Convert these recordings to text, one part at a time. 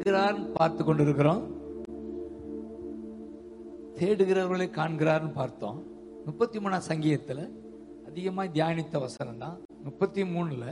தேடுகிறார் பார்த்து கொண்டிருக்கிறோம் தேடுகிறவர்களை காண்கிறார்னு பார்த்தோம் முப்பத்தி மூணாம் சங்கீதத்துல அதிகமா தியானித்த வசனம் தான் முப்பத்தி மூணுல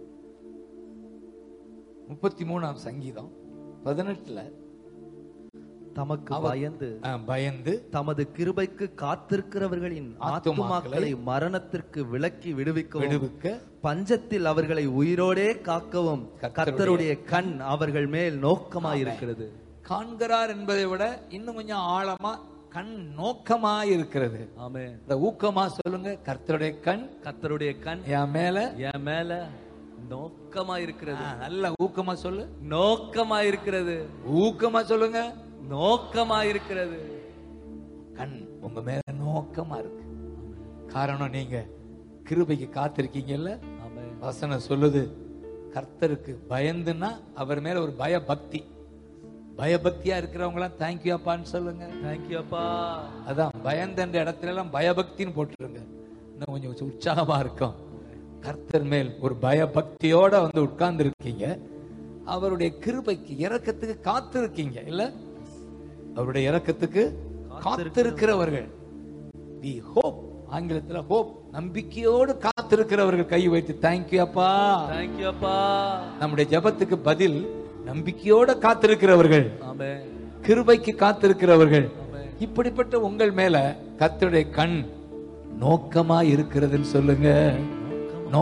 முப்பத்தி மூணாம் சங்கீதம் பதினெட்டுல தமக்கு அவர்- பயந்து அஹ், பயந்து தமது கிருபைக்கு காத்திருக்கிறவர்களின் ஆத்துமாக்களை மரணத்திற்கு விலக்கி விடுவிக்கவும் விடுவிக்க பஞ்சத்தில் அவர்களை உயிரோடே காக்கவும் கர்த்தருடைய கர்த்தருடைய கண் அவர்கள் மேல் நோக்கமாயிருக்கிறது காண்கிறார் என்பதை விட இன்னும் கொஞ்சம் ஆழமா கண் நோக்கமா இருக்கிறது ஆமே இந்த ஊக்கமா சொல்லுங்க கர்த்தருடைய கண் கர்த்தருடைய கண் என் மேல என் மேல நோக்கமா இருக்கிறது ஆ, நல்ல ஊக்கமா சொல்லு நோக்கமா இருக்கிறது ஊக்கமா சொல்லுங்க நோக்கமா இருக்கிறது கண் உங்க மேல நோக்கமா இருக்கு காரணம் நீங்க கிருபைக்கு காத்திருக்கீங்கல்ல ஆமே வசனம் சொல்லுது கர்த்தருக்கு பயந்துன்னா அவர் மேல ஒரு பய பக்தி பயபக்தியா இருக்கிறவங்க எல்லாம் தேங்க்யூ அப்பான்னு சொல்லுங்க தேங்க்யூ அப்பா அதான் பயந்தன்ற இடத்துல எல்லாம் பயபக்தின்னு போட்டுருங்க இன்னும் கொஞ்சம் உற்சாகமா இருக்கும் கர்த்தர் மேல் ஒரு பயபக்தியோட வந்து உட்கார்ந்து இருக்கீங்க அவருடைய கிருபைக்கு இரக்கத்துக்கு காத்திருக்கீங்க இல்ல அவருடைய இரக்கத்துக்கு காத்திருக்கிறவர்கள் வி ஹோப் ஆங்கிலத்துல ஹோப் நம்பிக்கையோடு காத்திருக்கிறவர்கள் கை வைத்து தேங்க்யூ அப்பா தேங்க்யூ அப்பா நம்முடைய ஜெபத்துக்கு பதில் நம்பிக்கையோட காத்திருக்கிறவர்கள் ஆமே கிருபைக்கு காத்திருக்கிறவர்கள் ஆமே இப்படிப்பட்ட உங்கள் மேல கர்த்தருடைய கண் நோக்கமா இருக்கிறதுன்னு சொல்லுங்க